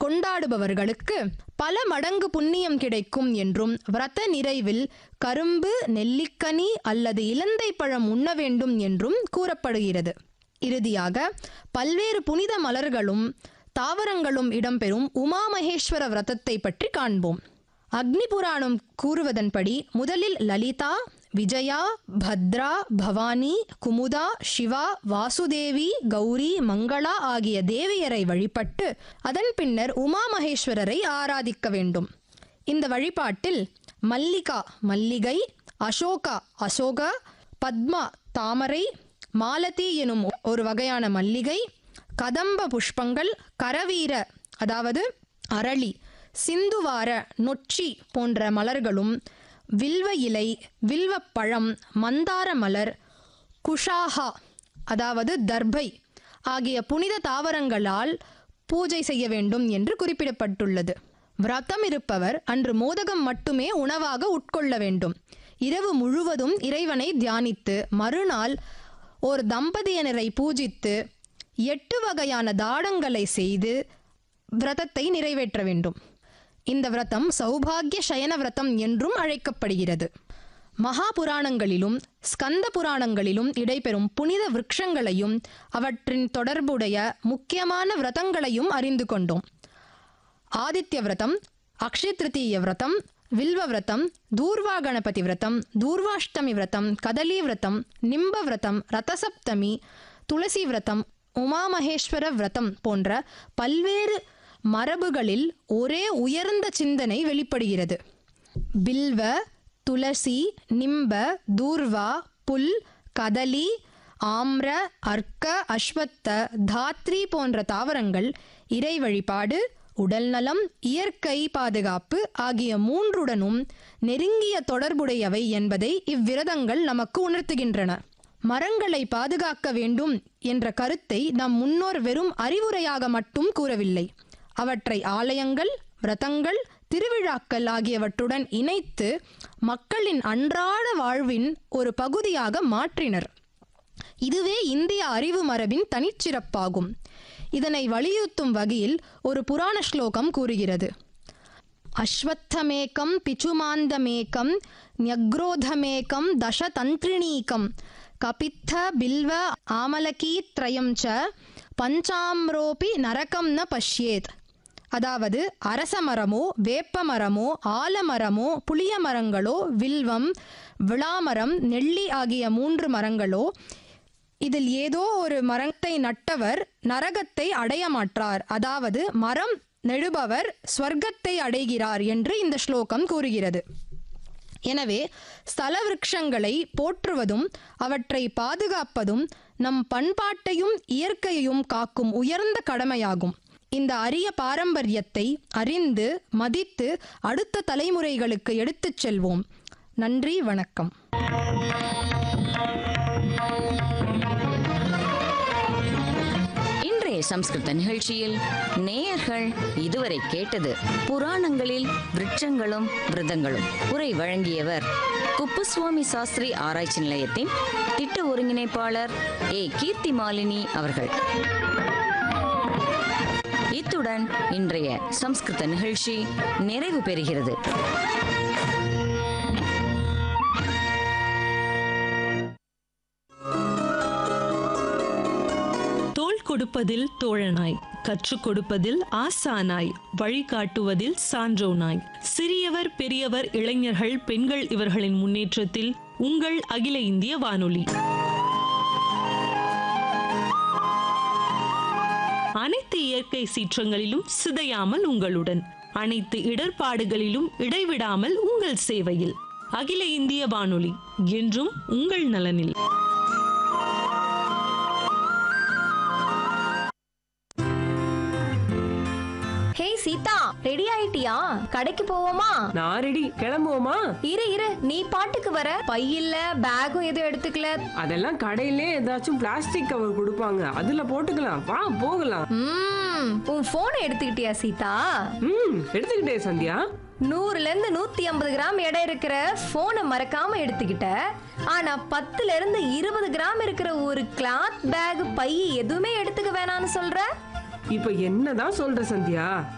கொண்டாடுபவர்களுக்கு பல மடங்கு புண்ணியம் கிடைக்கும் என்றும் விரத நிறைவில் கரும்பு நெல்லிக்கனி அல்லது இலந்தை பழம் உண்ண வேண்டும் என்றும் கூறப்படுகிறது இறுதியாக பல்வேறு புனித மலர்களும் தாவரங்களும் இடம்பெறும் உமாமகேஸ்வர விரதத்தை பற்றி காண்போம் அக்னி புராணம் கூறுவதன்படி முதலில் லலிதா விஜயா பத்ரா பவானி குமுதா சிவா வாசுதேவி கௌரி மங்களா ஆகிய தேவியரை வழிபட்டு அதன் பின்னர் உமா மகேஸ்வரரை ஆராதிக்க வேண்டும் இந்த வழிபாட்டில் மல்லிகா மல்லிகை அசோகா அசோகா பத்மா தாமரை மாலதி எனும் ஒரு வகையான மல்லிகை கதம்ப புஷ்பங்கள் கரவீர அதாவது அரளி சிந்துவார நொச்சி போன்ற மலர்களும் வில்வ இலை வில்வப்பழம் மந்தார மலர் குஷாஹா அதாவது தர்பை ஆகிய புனித தாவரங்களால் பூஜை செய்ய வேண்டும் என்று குறிப்பிடப்பட்டுள்ளது விரதம் இருப்பவர் அன்று மோதகம் மட்டுமே உணவாக உட்கொள்ள வேண்டும் இரவு முழுவதும் இறைவனை தியானித்து மறுநாள் ஒரு தம்பதியினரை பூஜித்து எட்டு வகையான தாடங்களை செய்து விரதத்தை நிறைவேற்ற வேண்டும் இந்த விரதம் சௌபாகிய சயன விரதம் என்றும் அழைக்கப்படுகிறது மகா புராணங்களிலும் ஸ்கந்த புராணங்களிலும் இடைபெறும் புனித விருட்சங்களையும் அவற்றின் தொடர்புடைய முக்கியமான விரதங்களையும் அறிந்து கொண்டோம் ஆதித்ய விரதம் அக்ஷய திருத்தீய விரதம் வில்வ விரதம் தூர்வா கணபதி விரதம் தூர்வாஷ்டமி விரதம் கதலி விரதம் நிம்ப விரதம் ரதசப்தமி துளசி விரதம் உமாமகேஸ்வர விரதம் போன்ற பல்வேறு மரபுகளில் ஒரே உயர்ந்த சிந்தனை வெளிப்படுகிறது பில்வ துளசி நிம்ப தூர்வா புல் கதலி ஆம்ர அர்க்க அஸ்வத்த தாத்ரி போன்ற தாவரங்கள் இறை வழிபாடு உடல்நலம் இயற்கை பாதுகாப்பு ஆகிய மூன்றுடனும் நெருங்கிய தொடர்புடையவை என்பதை இவ்விரதங்கள் நமக்கு உணர்த்துகின்றன மரங்களை பாதுகாக்க வேண்டும் என்ற கருத்தை நம் முன்னோர் வெறும் அறிவுரையாக மட்டும் கூறவில்லை அவற்றை ஆலயங்கள் விரதங்கள் திருவிழாக்கள் ஆகியவற்றுடன் இணைத்து மக்களின் அன்றாட வாழ்வின் ஒரு பகுதியாக மாற்றினர் இதுவே இந்திய அறிவு மரபின் தனிச்சிறப்பாகும் இதனை வலியுறுத்தும் வகையில் ஒரு புராண ஸ்லோகம் கூறுகிறது அஸ்வத்தமேகம் பிச்சுமாந்தமேகம் ன்யக்ரோதமேகம் தசதந்திரிணீகம் கபித்த பில்வ ஆமலகீ த்ரயம் ச பஞ்சாம்ரோபி நரகம் ந பஷ்யேத் அதாவது அரச மரமோ வேப்ப மரமோ ஆலமரமோ புளிய மரங்களோ வில்வம் விளாமரம் நெல்லி ஆகிய மூன்று மரங்களோ இதில் ஏதோ ஒரு மரத்தை நட்டவர் நரகத்தை அடைய மாட்டார் அதாவது மரம் நெடுபவர் ஸ்வர்க்கத்தை அடைகிறார் என்று இந்த ஸ்லோகம் கூறுகிறது எனவே ஸ்தல விருட்சங்களை போற்றுவதும் அவற்றை பாதுகாப்பதும் நம் பண்பாட்டையும் இயற்கையையும் காக்கும் உயர்ந்த கடமையாகும் இந்த அரிய பாரம்பரியத்தை அறிந்து மதித்து அடுத்த தலைமுறைகளுக்கு எடுத்துச் செல்வோம் நன்றி வணக்கம் இன்றைய சம்ஸ்கிருத நிகழ்ச்சியில் நேயர்கள் இதுவரை கேட்டது புராணங்களில் விருட்சங்களும் விரதங்களும் உரை வழங்கியவர் குப்புசுவாமி சாஸ்திரி ஆராய்ச்சி நிலையத்தின் திட்ட ஒருங்கிணைப்பாளர் ஏ கீர்த்தி மாலினி அவர்கள் இத்துடன் இன்றைய சம்ஸ்கிருத நிகழ்ச்சி நிறைவு பெறுகிறது தோள் கொடுப்பதில் தோழனாய் கற்றுக் கொடுப்பதில் ஆசானாய் வழிகாட்டுவதில் சான்றோனாய் சிறியவர் பெரியவர் இளைஞர்கள் பெண்கள் இவர்களின் முன்னேற்றத்தில் உங்கள் அகில இந்திய வானொலி அனைத்து இயற்கை சீற்றங்களிலும் சிதையாமல் உங்களுடன் அனைத்து இடர்பாடுகளிலும் இடைவிடாமல் உங்கள் சேவையில் அகில இந்திய வானொலி என்றும் உங்கள் நலனில் ஹே சீதா ரெடி ஆயிட்டியா கடைக்கு போவோமா நான் ரெடி கிளம்புவோமா இரு இரு நீ பாட்டுக்கு வர பையில்ல பேகும் எதுவும் எடுத்துக்கல அதெல்லாம் கடையிலே ஏதாச்சும் பிளாஸ்டிக் கவர் கொடுப்பாங்க அதுல போட்டுக்கலாம் வா போகலாம் ம் உன் போனை எடுத்துக்கிட்டியா சீதா ம் எடுத்துக்கிட்டே சந்தியா நூறுல இருந்து நூத்தி ஐம்பது கிராம் எடை இருக்கிற போனை மறக்காம எடுத்துக்கிட்ட ஆனா பத்துல இருந்து இருபது கிராம் இருக்கிற ஒரு கிளாத் பேக் பை எதுவுமே எடுத்துக்க வேணாம்னு சொல்ற இப்ப என்னதான் சொல்ற சந்தியா